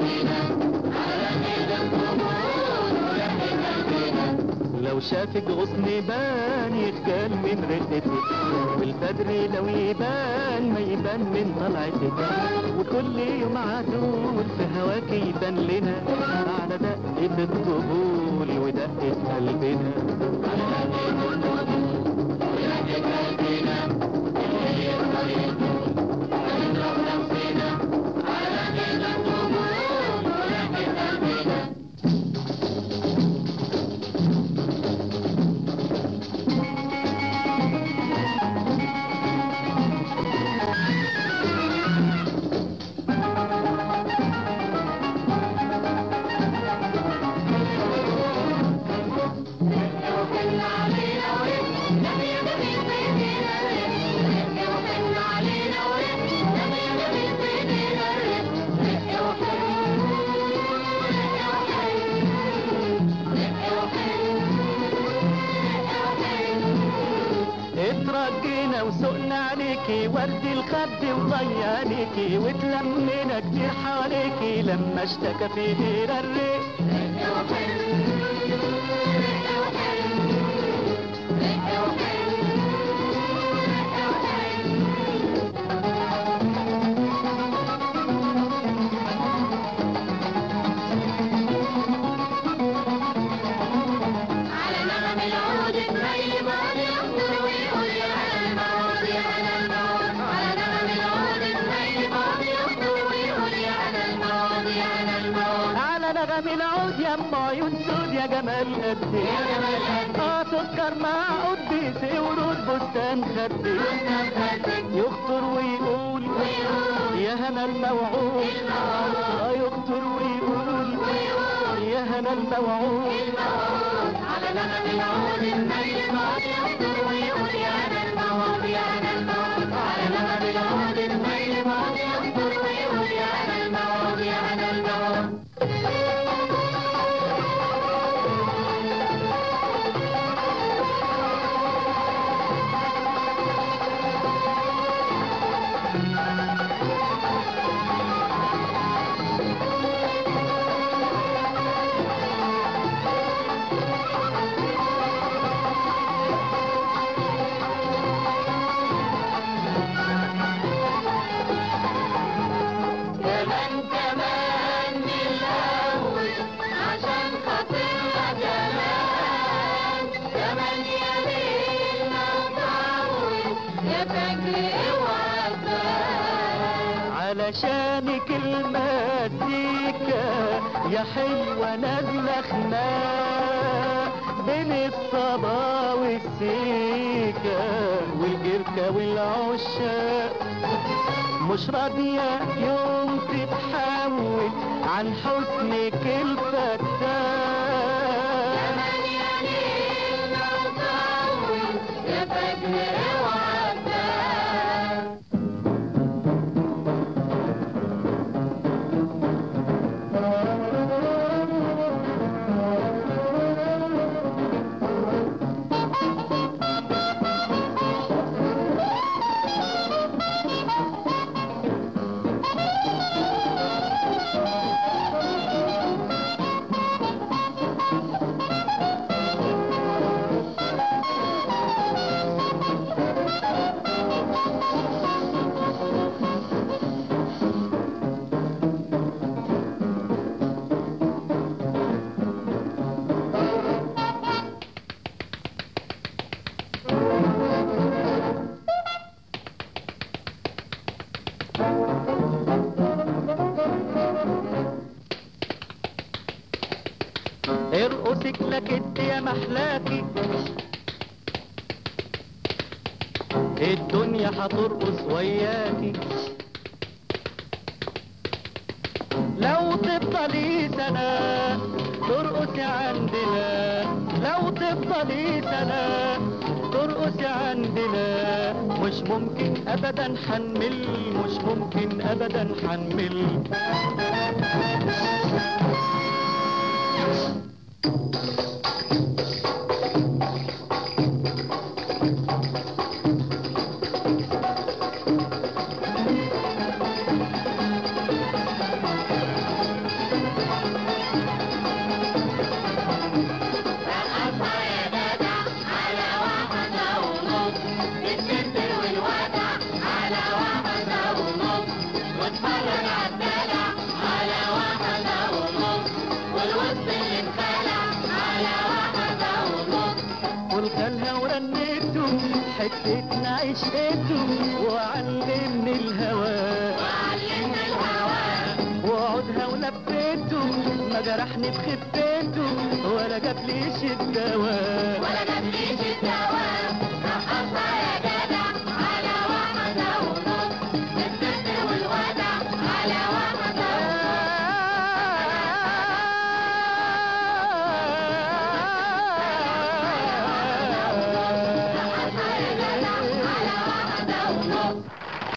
لو شافك غصن بان يخجل من رقتك والبدر لو يبان ما يبان من طلعتك وكل يوم عدول في هواك يبان لنا على دقة الطبول ودقة قلبنا اترجينا وسقنا عليكي ورد الخد وضيع عليكي وتلمينا كتير حواليكي لما اشتكى في غير الريق على نغم العود تميل بعد يخطر ويقول يا هلا الموت يا هلا الموت على نغم العود تميل بعد يخطر ويقول يا هلا الموت يا هلا الموت على نغم العود يا ام عيون سود يا جمال قدي يا جمال قدي. اه سكر مع قديسي ورود بستان خدي بستان خدك يخطر ويقول ويقول يا هنا الموعود الموعود. اه يخطر ويقول ويقول يا هنا الموعود الموت على نغم العود تميل بعد يخطر ويقول يا هلا الموت يا هلا الموت على نغم العود تميل بعد يخطر ويقول يا هلا الموت يا هلا الموت كمان كمان نلهوي عشان خاطرنا كمان كمان يا ليل نطول يا فجر اوعى تبان علشانك المزيكا يا حلوة نازلة خناق بين الصبا والسيكا والجركة والعشاق مش راضية يوم تتحول عن حسنك الفتاح كمان يا ليل نطول يا فجر اوعى تبان ارقصك لك يا محلاكي الدنيا هترقص وياكي لو تفضلي سنة ترقصي عندنا لو تفضلي سنة ترقصي عندنا مش ممكن ابدا حنمل مش ممكن ابدا حنمل حتتنا عشقته وعلمني الهوى وعلمنا الهوى وعودها ولفيته ما جرحني بخفته ولا جابليش الدواء ولا جابليش الدواء رقصنا يا